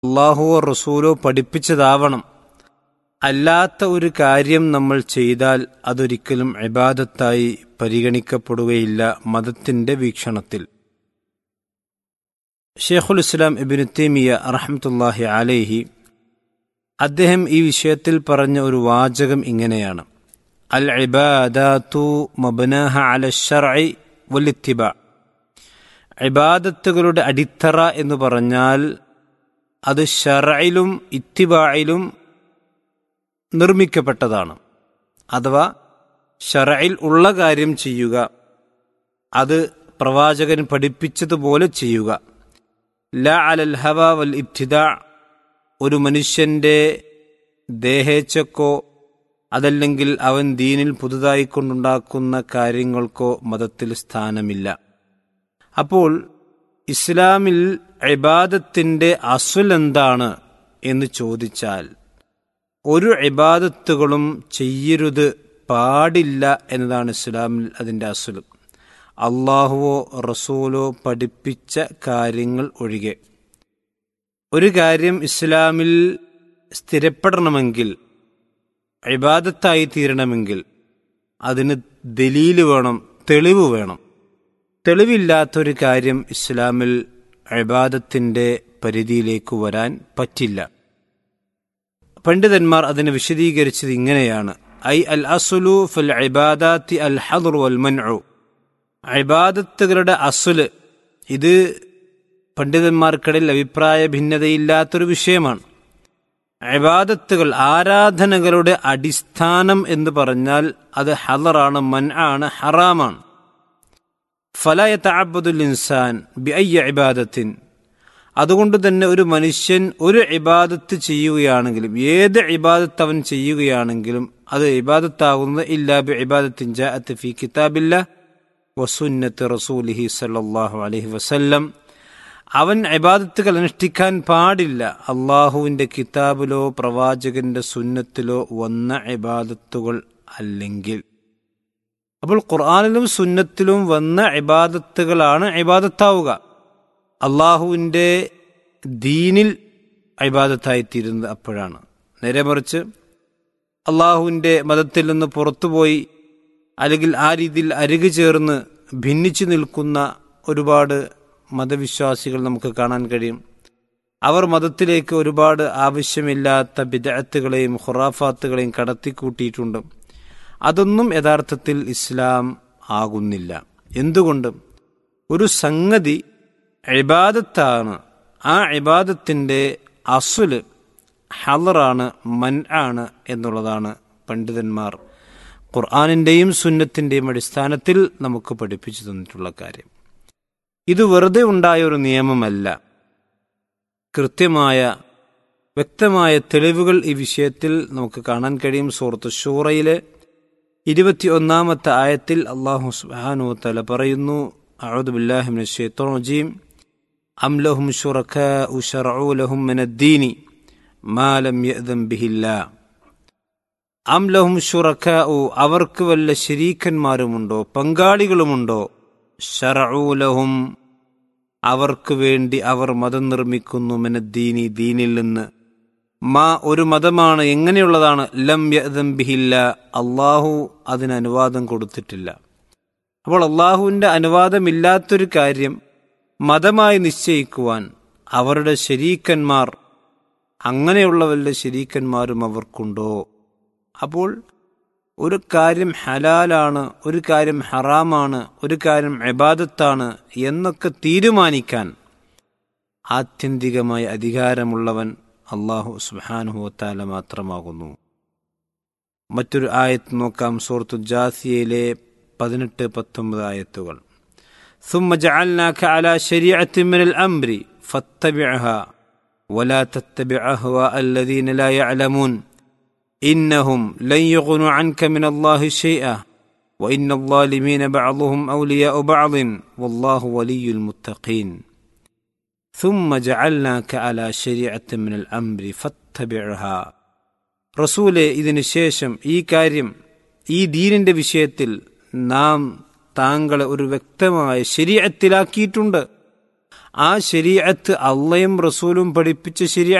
അള്ളാഹുവോ റസൂലോ പഠിപ്പിച്ചതാവണം അല്ലാത്ത ഒരു കാര്യം നമ്മൾ ചെയ്താൽ അതൊരിക്കലും ഇബാദത്തായി പരിഗണിക്കപ്പെടുകയില്ല മതത്തിന്റെ വീക്ഷണത്തിൽ ഷെയ്ഖുൽ ഇസ്ലാം ഇബിനു തേമിയ റഹമത്തുല്ലാഹി അലൈഹി അദ്ദേഹം ഈ വിഷയത്തിൽ പറഞ്ഞ ഒരു വാചകം ഇങ്ങനെയാണ് അൽ ഇബാദാത്തു മബ്നാഹ അല ഷർഇ വലിത്തിബ ഇബാദത്തുകളുടെ അടിത്തറ എന്ന് പറഞ്ഞാൽ അത് ഷറയിലും ഇത്തിബായിലും നിർമ്മിക്കപ്പെട്ടതാണ് അഥവാ ഷറയിൽ ഉള്ള കാര്യം ചെയ്യുക അത് പ്രവാചകൻ പഠിപ്പിച്ചതുപോലെ ചെയ്യുക ല അലൽ ഹവ വൽ ഇബ്തിദ ഒരു മനുഷ്യന്റെ ദേഹേച്ഛക്കോ അതല്ലെങ്കിൽ അവൻ ദീനിൽ പുതുതായി കൊണ്ടുണ്ടാക്കുന്ന കാര്യങ്ങൾക്കോ മതത്തിൽ സ്ഥാനമില്ല അപ്പോൾ ഇസ്ലാമിൽ ഇബാദത്തിന്റെ അസുൽ എന്താണ് എന്ന് ചോദിച്ചാൽ ഒരു ഇബാദത്തുകളും ചെയ്യരുത് പാടില്ല എന്നതാണ് ഇസ്ലാമിൽ അതിൻ്റെ അസുൽ അള്ളാഹുവോ റസൂലോ പഠിപ്പിച്ച കാര്യങ്ങൾ ഒഴികെ ഒരു കാര്യം ഇസ്ലാമിൽ സ്ഥിരപ്പെടണമെങ്കിൽ ഇബാദത്തായി തീരണമെങ്കിൽ അതിന് ദലീല് വേണം തെളിവ് വേണം തെളിവില്ലാത്തൊരു കാര്യം ഇസ്ലാമിൽ ഇബാദത്തിന്റെ പരിധിയിലേക്ക് വരാൻ പറ്റില്ല പണ്ഡിതന്മാർ അതിനെ വിശദീകരിച്ചത് ഇങ്ങനെയാണ് ഐ അൽ അസുലു ഫൽ ഇബാദാത്തി അൽ ഹദർ വൽ മൻഉ ഇബാദത്തുകളുടെ അസുല് ഇത് പണ്ഡിതന്മാർക്കിടയിൽ അഭിപ്രായ ഭിന്നതയില്ലാത്തൊരു വിഷയമാണ് ഇബാദത്തുകൾ ആരാധനകളുടെ അടിസ്ഥാനം എന്ന് പറഞ്ഞാൽ അത് ഹലറാണ് മൻ ആണ് ഹറാമാണ് ഫലയ തഅബദുൽ ഇൻസാൻ ബി അയ്യ ഇബാദത്തിൻ അതുകൊണ്ട് തന്നെ ഒരു മനുഷ്യൻ ഒരു ഇബാദത്ത് ചെയ്യുകയാണെങ്കിലും ഏത് ഇബാദത്ത് അവൻ ചെയ്യുകയാണെങ്കിലും അത് ഇബാദത്താകുന്നത് ഇല്ലാ ബി ഇബാദത്തിൻ ജാഅത്ത് ഫി കിതാബില്ല വസുന്നത്ത് റസൂലിഹി സല്ലല്ലാഹു അലൈഹി വസല്ലം അവൻ ഇബാദത്തുകൾ അനുഷ്ഠിക്കാൻ പാടില്ല അള്ളാഹുവിന്റെ കിതാബിലോ പ്രവാചകന്റെ സുന്നത്തിലോ വന്ന ഇബാദത്തുകൾ അല്ലെങ്കിൽ അപ്പോൾ ഖുർആാനിലും സുന്നത്തിലും വന്ന ഇബാദത്തുകളാണ് ഇബാദത്താവുക അള്ളാഹുവിൻ്റെ ദീനിൽ ഇബാദത്തായിത്തീരുന്നത് അപ്പോഴാണ് നേരെ മറിച്ച് അള്ളാഹുവിൻ്റെ മതത്തിൽ നിന്ന് പുറത്തുപോയി അല്ലെങ്കിൽ ആ രീതിയിൽ അരുകു ചേർന്ന് ഭിന്നിച്ചു നിൽക്കുന്ന ഒരുപാട് മതവിശ്വാസികൾ നമുക്ക് കാണാൻ കഴിയും അവർ മതത്തിലേക്ക് ഒരുപാട് ആവശ്യമില്ലാത്ത ബിദഅത്തുകളെയും ഖുറാഫാത്തുകളെയും കടത്തിക്കൂട്ടിയിട്ടുണ്ട് അതൊന്നും യഥാർത്ഥത്തിൽ ഇസ്ലാം ആകുന്നില്ല എന്തുകൊണ്ട് ഒരു സംഗതി ഇബാദത്താണ് ആ ഇബാദത്തിൻ്റെ അസുല് ഹലറാണ് മൻ ആണ് എന്നുള്ളതാണ് പണ്ഡിതന്മാർ ഖുർആാനിൻ്റെയും സുന്നത്തിൻ്റെയും അടിസ്ഥാനത്തിൽ നമുക്ക് പഠിപ്പിച്ചു തന്നിട്ടുള്ള കാര്യം ഇത് വെറുതെ ഉണ്ടായ ഒരു നിയമമല്ല കൃത്യമായ വ്യക്തമായ തെളിവുകൾ ഈ വിഷയത്തിൽ നമുക്ക് കാണാൻ കഴിയും സുഹൃത്ത് ഷൂറയിലെ ഇരുപത്തി ഒന്നാമത്തെ ആയത്തിൽ അള്ളാഹു സുബാനു തല പറയുന്നു അഴുദുബില്ലാഹിമിൻ ഷെയ്ത്തോജീം أم لهم شركاء شرعوا لهم من الدين ما لم يأذن به الله അം ലഹും ഷുറക്കാഉ അവർക്ക് വല്ല ശരീക്കന്മാരുമുണ്ടോ പങ്കാളികളുമുണ്ടോ ഷറഊലഹും അവർക്ക് വേണ്ടി അവർ മതം നിർമ്മിക്കുന്നു മെനദ്ദീനി ദീനിൽ നിന്ന് മാ ഒരു മതമാണ് എങ്ങനെയുള്ളതാണ് ലം യദം ബിഹില്ല അള്ളാഹു അതിന് അനുവാദം കൊടുത്തിട്ടില്ല അപ്പോൾ അള്ളാഹുവിൻ്റെ അനുവാദമില്ലാത്തൊരു കാര്യം മതമായി നിശ്ചയിക്കുവാൻ അവരുടെ ശരീക്കന്മാർ അങ്ങനെയുള്ള വല്ല ശരീക്കന്മാരും അവർക്കുണ്ടോ അപ്പോൾ ഒരു കാര്യം ഹലാലാണ് ഒരു കാര്യം ഹറാമാണ് ഒരു കാര്യം എബാദത്താണ് എന്നൊക്കെ തീരുമാനിക്കാൻ ആത്യന്തികമായ അധികാരമുള്ളവൻ അള്ളാഹു സുബാനുഹോത്താല മാത്രമാകുന്നു മറ്റൊരു ആയത്ത് നോക്കാം സൂറത്തു ജാസിയയിലെ പതിനെട്ട് പത്തൊമ്പത് ആയത്തുകൾ ثم جعلناك على شريعة من الأمر فاتبعها ولا تتبع أهواء الذين لا يعلمون إنهم لن يغنوا عنك من الله شيئا وإن الظالمين بعضهم أولياء بعض والله ولي المتقين ثم جعلناك على شريعة من الأمر فاتبعها റസൂലെ ഇതിനു ശേഷം ഈ കാര്യം ഈ ദീനിന്റെ വിഷയത്തിൽ നാം താങ്കളെ ഒരു വ്യക്തമായ ശരീരത്തിലാക്കിയിട്ടുണ്ട് ആ ശരീഅത്ത് അള്ളയും റസൂലും പഠിപ്പിച്ച ശരീഅ